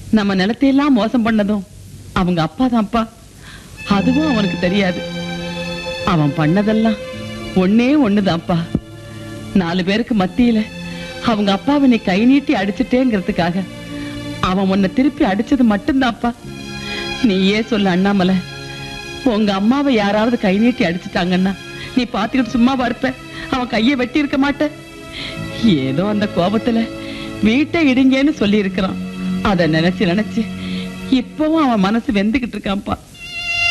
நம்ம நிலத்தையெல்லாம் மோசம் பண்ணதும் அவங்க அப்பா தான்ப்பா அதுவும் அவனுக்கு தெரியாது அவன் பண்ணதெல்லாம் ஒண்ணே ஒண்ணுதான்ப்பா நாலு பேருக்கு மத்தியில அவங்க அப்பாவை நீ கை நீட்டி அடிச்சிட்டேங்கிறதுக்காக அவன் உன்னை திருப்பி அடிச்சது மட்டும்தான்ப்பா நீயே சொல்லு அண்ணாமலை உங்க அம்மாவை யாராவது கை நீட்டி அடிச்சிட்டாங்கன்னா நீ பாத்துக்கிட்டு சும்மா இருப்ப அவன் கையை வெட்டி இருக்க மாட்ட ஏதோ அந்த கோபத்துல வீட்டை இடிங்கன்னு சொல்லி இருக்கிறான் அத நினைச்சு நினைச்சு இப்பவும் அவன் மனசு வெந்துகிட்டு இருக்கான்ப்பா